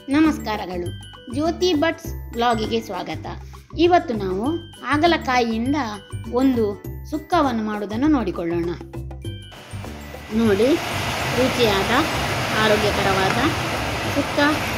ನಮಸ್ಕಾರಗಳು ಜ್ಯೋತಿ ಭಟ್ಸ್ ಬ್ಲಾಗಿಗೆ ಸ್ವಾಗತ ಇವತ್ತು ನಾವು ಹಾಗಲಕಾಯಿಯಿಂದ ಒಂದು ಸುಕ್ಕವನ್ನು ಮಾಡುವುದನ್ನು ನೋಡಿಕೊಳ್ಳೋಣ ನೋಡಿ ರುಚಿಯಾದ ಆರೋಗ್ಯಕರವಾದ ಸುಕ್ಕ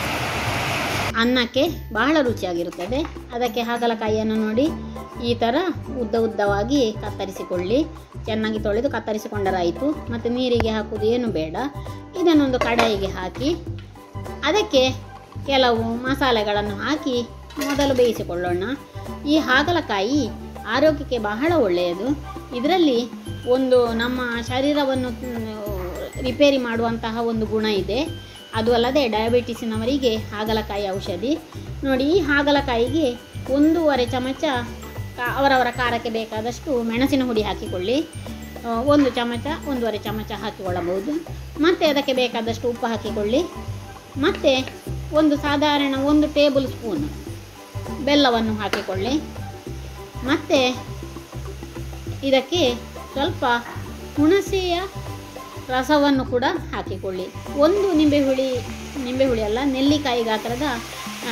ಅನ್ನಕ್ಕೆ ಬಹಳ ರುಚಿಯಾಗಿರುತ್ತದೆ ಅದಕ್ಕೆ ಹಾಗಲಕಾಯಿಯನ್ನು ನೋಡಿ ಈ ಥರ ಉದ್ದ ಉದ್ದವಾಗಿ ಕತ್ತರಿಸಿಕೊಳ್ಳಿ ಚೆನ್ನಾಗಿ ತೊಳೆದು ಕತ್ತರಿಸಿಕೊಂಡರಾಯಿತು ಮತ್ತು ನೀರಿಗೆ ಹಾಕುವುದು ಏನು ಬೇಡ ಇದನ್ನೊಂದು ಕಡಾಯಿಗೆ ಹಾಕಿ ಅದಕ್ಕೆ ಕೆಲವು ಮಸಾಲೆಗಳನ್ನು ಹಾಕಿ ಮೊದಲು ಬೇಯಿಸಿಕೊಳ್ಳೋಣ ಈ ಹಾಗಲಕಾಯಿ ಆರೋಗ್ಯಕ್ಕೆ ಬಹಳ ಒಳ್ಳೆಯದು ಇದರಲ್ಲಿ ಒಂದು ನಮ್ಮ ಶರೀರವನ್ನು ಮ್, ರಿಪೇರಿ ಮಾಡುವಂತಹ ಒಂದು ಗುಣ ಇದೆ ಅದು ಅಲ್ಲದೆ ಡಯಾಬಿಟಿಸಿನವರಿಗೆ ಹಾಗಲಕಾಯಿ ಔಷಧಿ ನೋಡಿ ಈ ಹಾಗಲಕಾಯಿಗೆ ಒಂದೂವರೆ ಚಮಚ ಕಾ- ಅವರವರ ಖಾರಕ್ಕೆ ಬೇಕಾದಷ್ಟು ಮೆಣಸಿನ ಹುಡಿ ಹಾಕಿಕೊಳ್ಳಿ ಆ, ಒಂದು ಚಮಚ ಒಂದೂವರೆ ಚಮಚ ಹಾಕಿಕೊಳ್ಳಬಹುದು ಮತ್ತು ಅದಕ್ಕೆ ಬೇಕಾದಷ್ಟು ಉಪ್ಪು ಹಾಕಿಕೊಳ್ಳಿ ಮತ್ತು ಒಂದು ಸಾಧಾರಣ ಒಂದು ಟೇಬಲ್ ಸ್ಪೂನ್ ಬೆಲ್ಲವನ್ನು ಹಾಕಿಕೊಳ್ಳಿ ಮತ್ತು ಇದಕ್ಕೆ ಸ್ವಲ್ಪ ಹುಣಸೆಯ ರಸವನ್ನು ಕೂಡ ಹಾಕಿಕೊಳ್ಳಿ ಒಂದು ನಿಂಬೆಹುಳಿ ನಿಂಬೆಹುಳಿ ಅಲ್ಲ ನೆಲ್ಲಿಕಾಯಿ ಗಾತ್ರದ ಆ,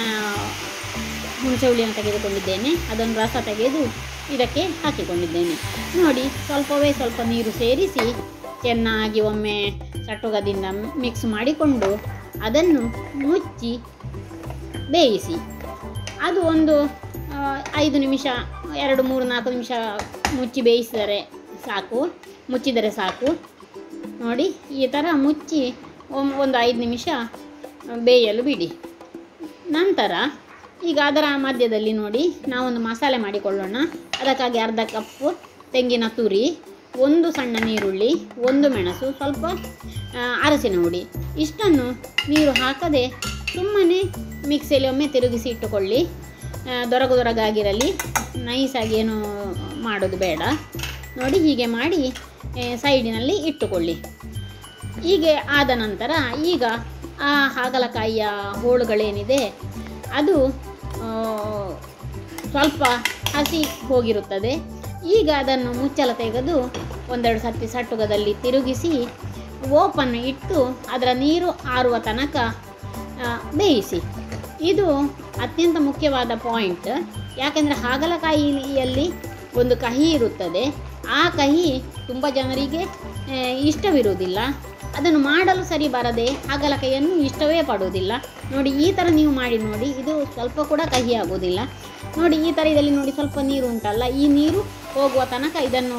ಹುಣಸೆ ಹುಳಿಯನ್ನು ತೆಗೆದುಕೊಂಡಿದ್ದೇನೆ ಅದನ್ನು ರಸ ತೆಗೆದು ಇದಕ್ಕೆ ಹಾಕಿಕೊಂಡಿದ್ದೇನೆ ನೋಡಿ ಸ್ವಲ್ಪವೇ ಸ್ವಲ್ಪ ನೀರು ಸೇರಿಸಿ ಚೆನ್ನಾಗಿ ಒಮ್ಮೆ ಚಟುಗದಿಂದ ಮಿಕ್ಸ್ ಮಾಡಿಕೊಂಡು ಅದನ್ನು ಮುಚ್ಚಿ ಬೇಯಿಸಿ ಅದು ಒಂದು ಆ, ಐದು ನಿಮಿಷ ಎರಡು ಮೂರು ನಾಲ್ಕು ನಿಮಿಷ ಮುಚ್ಚಿ ಬೇಯಿಸಿದರೆ ಸಾಕು ಮುಚ್ಚಿದರೆ ಸಾಕು ನೋಡಿ ಈ ಥರ ಮುಚ್ಚಿ ಒಮ್- ಒಂದು ಐದು ನಿಮಿಷ ಬೇಯಲು ಬಿಡಿ ನಂತರ ಈಗ ಅದರ ಮಧ್ಯದಲ್ಲಿ ನೋಡಿ ನಾವೊಂದು ಮಸಾಲೆ ಮಾಡಿಕೊಳ್ಳೋಣ ಅದಕ್ಕಾಗಿ ಅರ್ಧ ಕಪ್ಪು ತೆಂಗಿನ ತುರಿ ಒಂದು ಸಣ್ಣ ನೀರುಳ್ಳಿ ಒಂದು ಮೆಣಸು ಸ್ವಲ್ಪ ಆ, ಅರಸಿನ ಹುಡಿ ಇಷ್ಟನ್ನು ನೀರು ಹಾಕದೆ ಸುಮ್ಮನೆ ಮಿಕ್ಸಿಯಲ್ಲಿ ಒಮ್ಮೆ ತಿರುಗಿಸಿ ಇಟ್ಟುಕೊಳ್ಳಿ ಆ, ದೊರಗು ದೊರಗಾಗಿರಲಿ ನೈಸಾಗಿ ಏನು ಮಾಡೋದು ಬೇಡ ನೋಡಿ ಹೀಗೆ ಮಾಡಿ ಆ, ಸೈಡಿನಲ್ಲಿ ಇಟ್ಟುಕೊಳ್ಳಿ ಹೀಗೆ ಆದ ನಂತರ ಈಗ ಆ ಹಾಗಲಕಾಯಿಯ ಹೋಳುಗಳೇನಿದೆ ಅದು ಆ, ಸ್ವಲ್ಪ ಹಸಿ ಹೋಗಿರುತ್ತದೆ ಈಗ ಅದನ್ನು ಮುಚ್ಚಲ ತೆಗೆದು ಒಂದೆರಡು ಸರ್ತಿ ಸಟ್ಟುಗದಲ್ಲಿ ತಿರುಗಿಸಿ ಓಪನ್ ಇಟ್ಟು ಅದರ ನೀರು ಆರುವ ತನಕ ಆ, ಬೇಯಿಸಿ ಇದು ಅತ್ಯಂತ ಮುಖ್ಯವಾದ ಪಾಯಿಂಟ್ ಯಾಕೆಂದರೆ ಹಾಗಲಕಾಯಿಯಲ್ಲಿ ಒಂದು ಕಹಿ ಇರುತ್ತದೆ ಆ ಕಹಿ ತುಂಬ ಜನರಿಗೆ ಆ, ಇಷ್ಟವಿರುವುದಿಲ್ಲ ಅದನ್ನು ಮಾಡಲು ಸರಿ ಬರದೆ ಹಾಗಲಕಾಯಿಯನ್ನು ಇಷ್ಟವೇ ಪಡುವುದಿಲ್ಲ ನೋಡಿ ಈ ಥರ ನೀವು ಮಾಡಿ ನೋಡಿ ಇದು ಸ್ವಲ್ಪ ಕೂಡ ಕಹಿ ಆಗೋದಿಲ್ಲ ನೋಡಿ ಈ ಥರ ಇದರಲ್ಲಿ ನೋಡಿ ಸ್ವಲ್ಪ ನೀರು ಉಂಟಲ್ಲ ಈ ನೀರು ಹೋಗುವ ತನಕ ಇದನ್ನು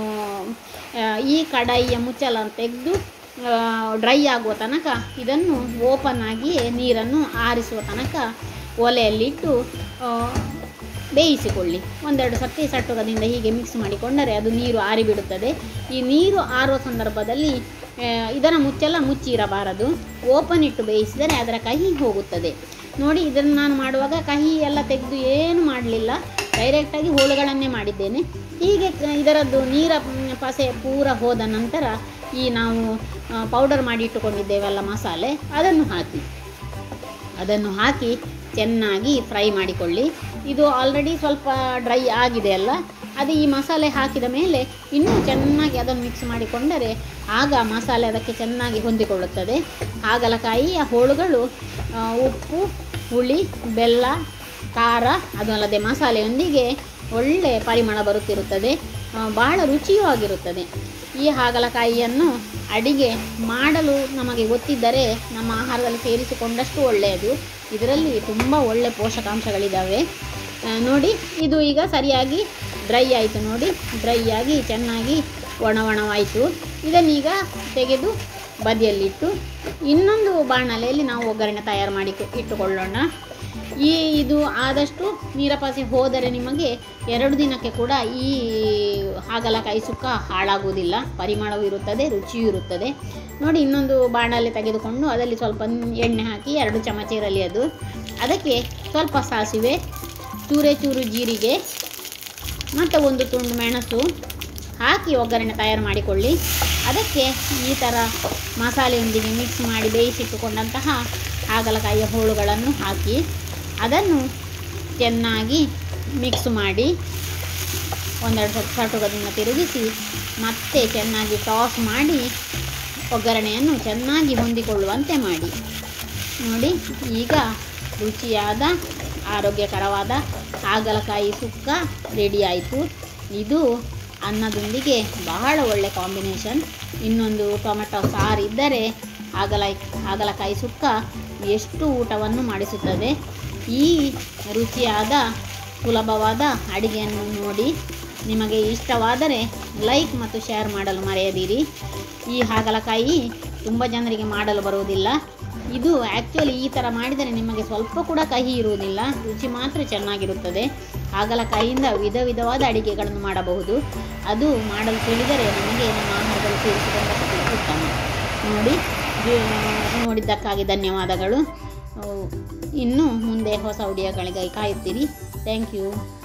ಆ, ಈ ಕಡಾಯಿಯ ಮುಚ್ಚಲ ತೆಗೆದು ಡ್ರೈ ಆಗುವ ತನಕ ಇದನ್ನು ಓಪನ್ ಆಗಿ ನೀರನ್ನು ಆರಿಸುವ ತನಕ ಒಲೆಯಲ್ಲಿಟ್ಟು ಆ, ಬೇಯಿಸಿಕೊಳ್ಳಿ ಒಂದೆರಡು ಸರ್ತಿ ಸಟ್ಟುಗದಿಂದ ಹೀಗೆ ಮಿಕ್ಸ್ ಮಾಡಿಕೊಂಡರೆ ಅದು ನೀರು ಆರಿಬಿಡುತ್ತದೆ ಈ ನೀರು ಆರುವ ಸಂದರ್ಭದಲ್ಲಿ ಆ, ಇದರ ಮುಚ್ಚಲ ಮುಚ್ಚಿರಬಾರದು ಓಪನ್ ಇಟ್ಟು ಬೇಯಿಸಿದರೆ ಅದರ ಕಹಿ ಹೋಗುತ್ತದೆ ನೋಡಿ ಇದನ್ನು ನಾನು ಮಾಡುವಾಗ ಕಹಿ ಎಲ್ಲ ತೆಗೆದು ಏನು ಮಾಡಲಿಲ್ಲ ಡೈರೆಕ್ಟಾಗಿ ಹೋಳುಗಳನ್ನೇ ಮಾಡಿದ್ದೇನೆ ಹೀಗೆ ಕ- ಇದರದ್ದು ನೀರ ಮ್, ಪಸೆ ಪೂರ ಹೋದ ನಂತರ ಈ ನಾವು ಪೌಡರ್ ಮಾಡಿ ಇಟ್ಟುಕೊಂಡಿದ್ದೇವಲ್ಲ ಮಸಾಲೆ ಅದನ್ನು ಹಾಕಿ ಅದನ್ನು ಹಾಕಿ ಚೆನ್ನಾಗಿ ಫ್ರೈ ಮಾಡಿಕೊಳ್ಳಿ ಇದು ಆಲ್ರೆಡಿ ಸ್ವಲ್ಪ ಡ್ರೈ ಆಗಿದೆ ಅಲ್ಲ ಅದು ಈ ಮಸಾಲೆ ಹಾಕಿದ ಮೇಲೆ ಇನ್ನೂ ಚೆನ್ನಾಗಿ ಅದನ್ನು ಮಿಕ್ಸ್ ಮಾಡಿಕೊಂಡರೆ ಆಗ ಮಸಾಲೆ ಅದಕ್ಕೆ ಚೆನ್ನಾಗಿ ಹೊಂದಿಕೊಳ್ಳುತ್ತದೆ ಹಾಗಲಕಾಯಿಯ ಹೋಳುಗಳು ಆ, ಉಪ್ಪು ಹುಳಿ ಬೆಲ್ಲ ಖಾರ ಅದು ಅಲ್ಲದೆ ಮಸಾಲೆಯೊಂದಿಗೆ ಒಳ್ಳೆಯ ಪರಿಮಳ ಬರುತ್ತಿರುತ್ತದೆ ಆ, ಬಹಳ ರುಚಿಯೂ ಆಗಿರುತ್ತದೆ ಈ ಹಾಗಲಕಾಯಿಯನ್ನು ಅಡಿಗೆ ಮಾಡಲು ನಮಗೆ ಗೊತ್ತಿದ್ದರೆ ನಮ್ಮ ಆಹಾರದಲ್ಲಿ ಸೇರಿಸಿಕೊಂಡಷ್ಟು ಒಳ್ಳೆಯದು ಇದರಲ್ಲಿ ತುಂಬ ಒಳ್ಳೆ ಪೋಷಕಾಂಶಗಳಿದ್ದಾವೆ ಆ, ನೋಡಿ ಇದು ಈಗ ಸರಿಯಾಗಿ ಡ್ರೈ ಆಯಿತು ನೋಡಿ ಡ್ರೈ ಆಗಿ ಚೆನ್ನಾಗಿ ಒಣ ಒಣವಾಯಿತು ಇದನ್ನೀಗ ತೆಗೆದು ಬದಿಯಲ್ಲಿಟ್ಟು ಇನ್ನೊಂದು ಬಾಣಲೆಯಲ್ಲಿ ನಾವು ಒಗ್ಗರಣೆ ತಯಾರು ಮಾಡಿ ಇಟ್ಟುಕೊಳ್ಳೋಣ ಈ ಇದು ಆದಷ್ಟು ನೀರಪಾಸಿ ಹೋದರೆ ನಿಮಗೆ ಎರಡು ದಿನಕ್ಕೆ ಕೂಡ ಈ ಹಾಗಲಕಾಯಿ ಸುಕ್ಕ ಹಾಳಾಗುವುದಿಲ್ಲ ಪರಿಮಳವೂ ಇರುತ್ತದೆ ರುಚಿಯೂ ಇರುತ್ತದೆ ನೋಡಿ ಇನ್ನೊಂದು ಬಾಣಲೆ ತೆಗೆದುಕೊಂಡು ಅದರಲ್ಲಿ ಸ್ವಲ್ಪ ಎಣ್ಣೆ ಹಾಕಿ ಎರಡು ಚಮಚ ಇರಲಿ ಅದು ಅದಕ್ಕೆ ಸ್ವಲ್ಪ ಸಾಸಿವೆ ಚೂರೆ ಚೂರು ಜೀರಿಗೆ ಮತ್ತು ಒಂದು ತುಂಡು ಮೆಣಸು ಹಾಕಿ ಒಗ್ಗರಣೆ ತಯಾರು ಮಾಡಿಕೊಳ್ಳಿ ಅದಕ್ಕೆ ಈ ಥರ ಮಸಾಲೆಯೊಂದಿಗೆ ಮಿಕ್ಸ್ ಮಾಡಿ ಬೇಯಿಸಿಟ್ಟುಕೊಂಡಂತಹ ಹಾಗಲಕಾಯಿಯ ಹೋಳುಗಳನ್ನು ಹಾಕಿ ಅದನ್ನು ಚೆನ್ನಾಗಿ ಮಿಕ್ಸ್ ಮಾಡಿ ಒಂದೆರಡು ಸ್ವಲ್ಪ ಸಟುಗದಿಂದ ತಿರುಗಿಸಿ ಮತ್ತೆ ಚೆನ್ನಾಗಿ ಟಾಸ್ ಮಾಡಿ ಒಗ್ಗರಣೆಯನ್ನು ಚೆನ್ನಾಗಿ ಹೊಂದಿಕೊಳ್ಳುವಂತೆ ಮಾಡಿ ನೋಡಿ ಈಗ ರುಚಿಯಾದ ಆರೋಗ್ಯಕರವಾದ ಹಾಗಲಕಾಯಿ ಸುಕ್ಕ ರೆಡಿ ಆಯಿತು ಇದು ಅನ್ನದೊಂದಿಗೆ ಬಹಳ ಒಳ್ಳೆ ಕಾಂಬಿನೇಷನ್ ಇನ್ನೊಂದು ಟೊಮೆಟೊ ಸಾರು ಇದ್ದರೆ ಹಾಗಲ ಹಾಗಲಕಾಯಿ ಸುಕ್ಕ ಎಷ್ಟು ಊಟವನ್ನು ಮಾಡಿಸುತ್ತದೆ ಈ ರುಚಿಯಾದ ಸುಲಭವಾದ ಅಡಿಗೆಯನ್ನು ನೋಡಿ ನಿಮಗೆ ಇಷ್ಟವಾದರೆ ಲೈಕ್ ಮತ್ತು ಶೇರ್ ಮಾಡಲು ಮರೆಯದಿರಿ ಈ ಹಾಗಲಕಾಯಿ ತುಂಬ ಜನರಿಗೆ ಮಾಡಲು ಬರುವುದಿಲ್ಲ ಇದು ಆ್ಯಕ್ಚುಲಿ ಈ ಥರ ಮಾಡಿದರೆ ನಿಮಗೆ ಸ್ವಲ್ಪ ಕೂಡ ಕಹಿ ಇರುವುದಿಲ್ಲ ರುಚಿ ಮಾತ್ರ ಚೆನ್ನಾಗಿರುತ್ತದೆ ಹಾಗಲಕಾಯಿಯಿಂದ ವಿಧ ವಿಧವಾದ ಅಡಿಗೆಗಳನ್ನು ಮಾಡಬಹುದು ಅದು ಮಾಡಲು ತಿಳಿದರೆ ನಮಗೆ ನಮ್ಮ ಆಹಾರದಲ್ಲಿ ಸೇರಿಸಿಕೊಂಡಷ್ಟು ಉತ್ತಮ ನೋಡಿ ಜೀ- ನೋಡಿದ್ದಕ್ಕಾಗಿ ಧನ್ಯವಾದಗಳು ಅಹ್, ಇನ್ನು ಮುಂದೆ ಹೊಸ ಉಡಿಯೋಗಳಿಗೆ ಕಾಯುತ್ತೀರಿ ಥ್ಯಾಂಕ್ ಯು